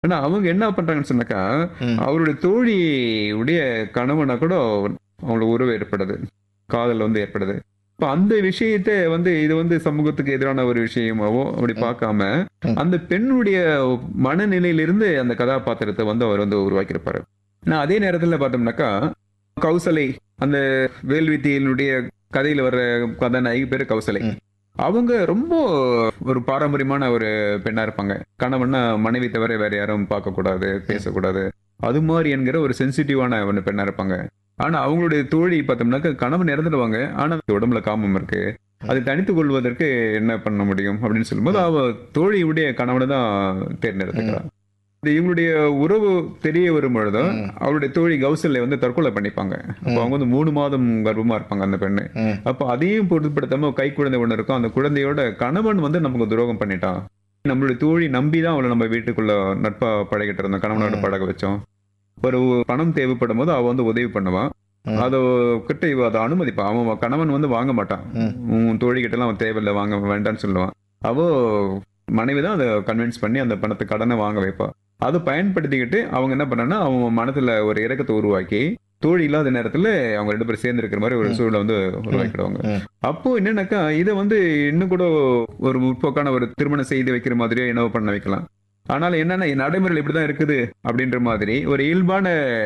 ஆனா அவங்க என்ன பண்றாங்கன்னு சொன்னாக்கா ம். அவருடைய தோழி உடைய கணவனா கூட அவங்களுக்கு உறவு ஏற்படுது காதல் வந்து ஏற்படுது இப்ப அந்த விஷயத்தை வந்து இது வந்து சமூகத்துக்கு எதிரான ஒரு விஷயமாவோ அப்படி பார்க்காம ம். அந்த பெண்ணுடைய மனநிலையிலிருந்து அந்த கதாபாத்திரத்தை வந்து அவர் வந்து உருவாக்கியிருப்பாரு நான் அதே நேரத்துல பார்த்தோம்னாக்கா கௌசலை அந்த வேல்வித்தியினுடைய கதையில வர்ற கதாநாயகி பேரு கௌசலை ம். அவங்க ரொம்ப ஒரு பாரம்பரியமான ஒரு பெண்ணா இருப்பாங்க கணவன்னா மனைவி தவிர வேற யாரும் பார்க்க கூடாது பேசக்கூடாது அது மாதிரி என்கிற ஒரு சென்சிட்டிவான ஒரு பெண்ணா இருப்பாங்க ஆனா அவங்களுடைய தோழி பார்த்தோம்னாக்க கணவன் இறந்துடுவாங்க ஆனா உடம்புல காமம் இருக்கு அதை தனித்துக் கொள்வதற்கு என்ன பண்ண முடியும் அப்படின்னு சொல்லும்போது அவ தோழியுடைய கணவனை தான் தேர்ந்தெடுத்துக்கிறான் இது இவங்களுடைய உறவு தெரிய வரும் பொழுதும் ம். அவருடைய தோழி கௌசல்ய வந்து தற்கொலை பண்ணிப்பாங்க அப்போ அவங்க வந்து மூணு மாதம் கர்ப்பமா இருப்பாங்க அந்த பெண்ணு ம். அப்போ அதையும் பொருட்படுத்தாம கை குழந்தை ஒண்ணு இருக்கும் அந்த குழந்தையோட கணவன் வந்து நமக்கு துரோகம் பண்ணிட்டான் நம்மளுடைய தோழி நம்பி தான் அவளை நம்ம வீட்டுக்குள்ள நட்பா பழகிட்டு இருந்தோம் கணவனோட ம். பழக வச்சோம் ஒரு பணம் தேவைப்படும் போது அவ வந்து உதவி பண்ணுவான் ம். அதை கிட்ட இவ அதை அனுமதிப்பான் அவன் கணவன் வந்து வாங்க மாட்டான் ம். உன் தோழி கிட்ட எல்லாம் அவன் தேவையில்லை வாங்க வேண்டாம்னு சொல்லுவான் அவ மனைவி தான் அதை கன்வின்ஸ் பண்ணி அந்த பணத்தை கடனை வாங்க வைப்பா அதை பயன்படுத்திக்கிட்டு அவங்க என்ன பண்ணாங்கன்னா அவங்க மனசுல ஒரு இறக்கத்தை உருவாக்கி தோழி இல்லாத நேரத்துல அவங்க ரெண்டு பேரும் சேர்ந்து இருக்கிற மாதிரி ஒரு ம். சூழலை வந்து உருவாக்கிடுவாங்க ம். அப்போ என்னன்னாக்கா இதை வந்து இன்னும் கூட ஒரு முற்போக்கான ஒரு திருமணம் செய்து வைக்கிற மாதிரியோ என்னவோ பண்ண வைக்கலாம் ஆனால் என்னன்னா நடைமுறையில் இப்படிதான் இருக்குது அப்படின்ற மாதிரி ஒரு இயல்பான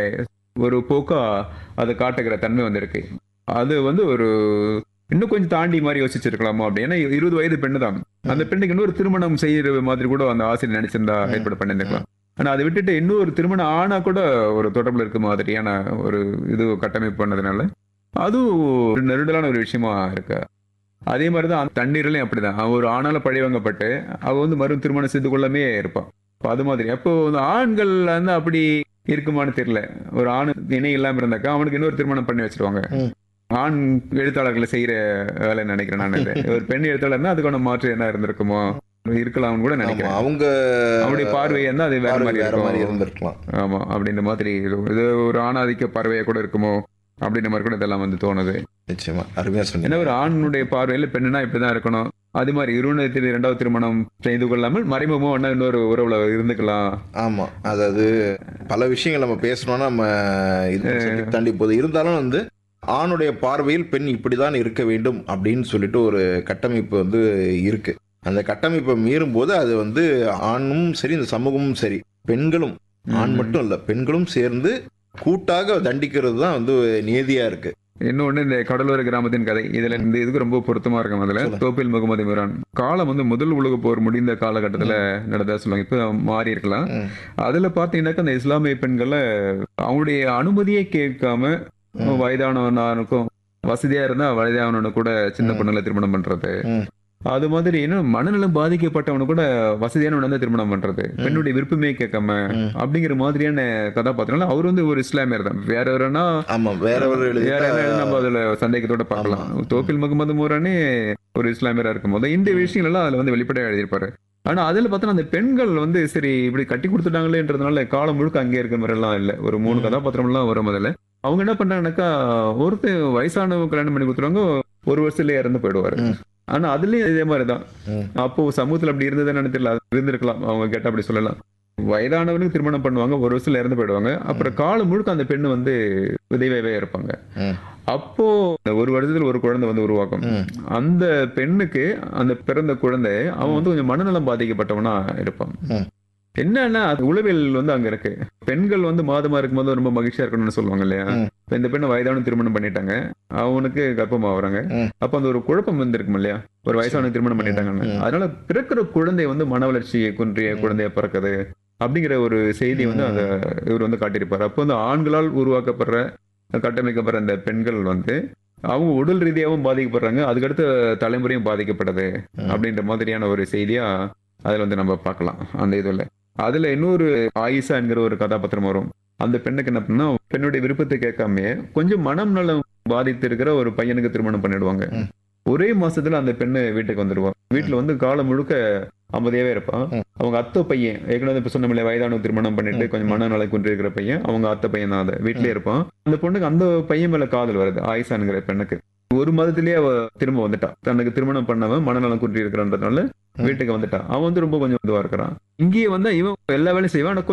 ஒரு போக்கா அதை காட்டுகிற தன்மை வந்து இருக்கு அது வந்து ஒரு இன்னும் கொஞ்சம் தாண்டி மாதிரி யோசிச்சிருக்கலாமோ அப்படி ஏன்னா இருபது வயது பெண்ணு தான் அந்த பெண்ணுக்கு இன்னொரு திருமணம் செய்யற மாதிரி கூட அந்த ஆசிரியர் நினைச்சிருந்தா ம். ஏற்பாடு பண்ணியிருக்கலாம் ஆனா அதை விட்டுட்டு இன்னொரு திருமணம் ஆனா கூட ஒரு தொடர்புல இருக்க மாதிரியான ஒரு இது கட்டமைப்பு பண்ணதுனால அதுவும் ஒரு நெருடலான ஒரு விஷயமா இருக்கு அதே மாதிரிதான் அந்த தண்ணீர்லயும் அப்படிதான் அவன் ஒரு ஆணால பழிவாங்கப்பட்டு அவ வந்து மறு திருமணம் செய்து கொள்ளாமே இருப்பான் அப்ப அது மாதிரி அப்போ இந்த ஆண்கள் வந்து அப்படி இருக்குமான்னு தெரியல ஒரு ஆண் இணை இல்லாம இருந்தாக்கா அவனுக்கு இன்னொரு திருமணம் பண்ணி வச்சிருவாங்க ம். ஆண் எழுத்தாளர்களை செய்யற வேலை நினைக்கிறேன் நான் இது. ஒரு பெண் எழுத்தாளர்னா அதுக்கான மாற்று என்ன இருந்திருக்குமோ இருக்கலாம்னு கூட ஆமா நினைக்கிறேன் அவங்க அவனுடைய பார்வை இருந்தா அது வேற பார்வை மாதிரி வேற மாதிரி இருக்கும் இருந்திருக்கலாம் ஆமா அப்படின்ற மாதிரி இருக்கும். இது ஒரு ஆணாதிக்க பார்வையா கூட இருக்குமோ அப்படின்ற மாதிரி கூட இதெல்லாம் வந்து தோணுது நிச்சயமா அருமையா ஏன்னா சொன்னீங்க ஒரு ஆணுடைய பார்வையில பெண்ணுனா இப்படிதான் இருக்கணும் அது மாதிரி இருவனத்தில் இரண்டாவது திருமணம் செய்து கொள்ளாமல் மறைமுகமா ஒண்ணா இன்னொரு உறவுல இருந்துக்கலாம் ஆமா அதாவது பல விஷயங்கள் நம்ம பேசணும்னா நம்ம இது subject தாண்டி போகுது இருந்தாலும் வந்து ஆணுடைய பார்வையில் பெண் இப்படிதான் இருக்க வேண்டும் அப்படின்னு சொல்லிட்டு ஒரு கட்டமைப்பு வந்து இருக்கு அந்த கட்டமைப்பை மீறும் போது அது வந்து ஆணும் சரி இந்த சமூகமும் சரி பெண்களும் ஆண் ம். மட்டும் இல்ல பெண்களும் சேர்ந்து கூட்டாக தண்டிக்கிறது தான் வந்து நியதியா இருக்கு இன்னொன்னு இந்த கடலோர கிராமத்தின் கதை இதுல இந்த இதுக்கு ரொம்ப பொருத்தமா இருக்கும் அதுல சொல்லுங்க. தோப்பில் முகமது இம்ரான் காலம் வந்து முதல் உலக போர் முடிந்த காலகட்டத்துல நடந்ததா சொல்லுவாங்க இப்ப மாறி இருக்கலாம் ம். அதுல பாத்தீங்கன்னாக்கா அந்த இஸ்லாமிய பெண்களை அவங்களுடைய அனுமதியே கேட்காம ம். வயதானவனாருக்கும் வசதியா இருந்தா வயதானவனு கூட சின்ன ம். பொண்ணுங்களை திருமணம் பண்றது ம். அது மாதிரி இன்னும் மனநலம் பாதிக்கப்பட்டவனு கூட வசதியானவன வந்து திருமணம் பண்றது பெண்ணுடைய விருப்பமே கேட்காம ம். அப்படிங்கிற மாதிரியான கதாபாத்திரம் அவர் வந்து ஒரு இஸ்லாமியர் தான் வேற யாருன்னா ஆமா வேற ஒரு வேற எழுதிட்டா- யாராவது நம்ம அதுல சந்தேகத்தோட பார்க்கலாம் ஆமா. தோப்பில் முகமது மூரானே ஒரு இஸ்லாமியரா இருக்கும் போது இந்த விஷயங்கள் எல்லாம் அதுல வந்து வெளிப்படையா எழுதியிருப்பாரு ஆனா அதுல பார்த்தோன்னா அந்த பெண்கள் வந்து சரி இப்படி கட்டி கொடுத்துட்டாங்களேன்றதுனால காலம் முழுக்க அங்கே இருக்கிற மாதிரி எல்லாம் இல்ல ஒரு மூணு ம். கதாபாத்திரம் எல்லாம் வரும் அதுல அவங்க என்ன பண்றாங்கன்னாக்கா ஒருத்தர் வயசானவங்க கல்யாணம் பண்ணி கொடுத்துருவாங்க ஒரு வருஷத்துல இறந்து போயிடுவாரு ம். ஆனா அதுலயும் இதே மாதிரிதான் ம். அப்போ சமூகத்துல அப்படி இருந்ததுன்னு தெரியல அது இருந்திருக்கலாம் அவங்க கேட்டா அப்படி சொல்லலாம் வயதானவனுக்கு திருமணம் பண்ணுவாங்க ஒரு வருஷத்துல இறந்து போயிடுவாங்க அப்புறம் காலம் முழுக்க அந்த பெண்ணு வந்து விதைவாவே இருப்பாங்க ம். அப்போ இந்த ஒரு வருடத்துல ஒரு குழந்தை வந்து உருவாக்கும் ம். அந்த பெண்ணுக்கு அந்த பிறந்த குழந்தை அவன் வந்து கொஞ்சம் மனநலம் பாதிக்கப்பட்டவனா இருப்பான் ம். என்னன்னா அது உளவியல் வந்து அங்க இருக்கு பெண்கள் வந்து மாதமா இருக்கும்போது ரொம்ப மகிழ்ச்சியா இருக்கணும்னு சொல்லுவாங்க இல்லையா ம். இப்ப இந்த பெண்ணை வயதான திருமணம் பண்ணிட்டாங்க அவனுக்கு கர்ப்பமாகறாங்க ம். அப்ப அந்த ஒரு குழப்பம் வந்திருக்கும் இல்லையா ஒரு வயசான திருமணம் பண்ணிட்டாங்கன்னு ம். அதனால பிறக்கிற குழந்தை வந்து மன வளர்ச்சியை குன்றிய ம். குழந்தைய பிறக்குது அப்படிங்கிற ஒரு செய்தி வந்து அந்த இவர் வந்து காட்டியிருப்பாரு அப்போ வந்து ஆண்களால் உருவாக்கப்படுற கட்டமைக்கப்படுற அந்த பெண்கள் வந்து அவங்க உடல் ரீதியாகவும் பாதிக்கப்படுறாங்க அதுக்கடுத்த தலைமுறையும் பாதிக்கப்படுது ம். அப்படின்ற மாதிரியான ஒரு செய்தியா அதுல வந்து நம்ம பார்க்கலாம் அந்த இதுல அதுல இன்னொரு ஆயிஷா என்கிற ஒரு கதாபாத்திரம் வரும் அந்த பெண்ணுக்கு என்ன பண்ணா பெண்ணுடைய விருப்பத்தை கேட்காம கொஞ்சம் மனம் நலம் பாதித்து இருக்கிற ஒரு பையனுக்கு திருமணம் பண்ணிடுவாங்க ம். ஒரே மாசத்துல அந்த பெண்ணு வீட்டுக்கு வந்துருவா வீட்டுல வந்து காலம் முழுக்க அமைதியாவே இருப்பான் ம். அவங்க அத்தை பையன் ஏற்கனவே இப்ப சொன்ன வயதான திருமணம் பண்ணிட்டு ம். கொஞ்சம் மனநலம் குன்றி இருக்கிற பையன் அவங்க அத்தை பையன் தான் அதை வீட்லயே இருப்பான் அந்த பொண்ணுக்கு அந்த பையன் மேல காதல் வருது ஆயிஷான்ங்கிற பெண்ணுக்கு ஒரு மாதத்திலேயே அவ திரும்ப வந்துட்டா தனக்கு திருமணம் பண்ணவன் மனநலம் குன்றி இருக்கிறன்றதுனால ம். வீட்டுக்கு வந்துட்டான் அவன் வந்து ரொம்ப கொஞ்சம் இதுவா இருக்கிறான் இங்கேயே வந்தா இவன் எல்லா வேலையும் செய்வான் ஆனா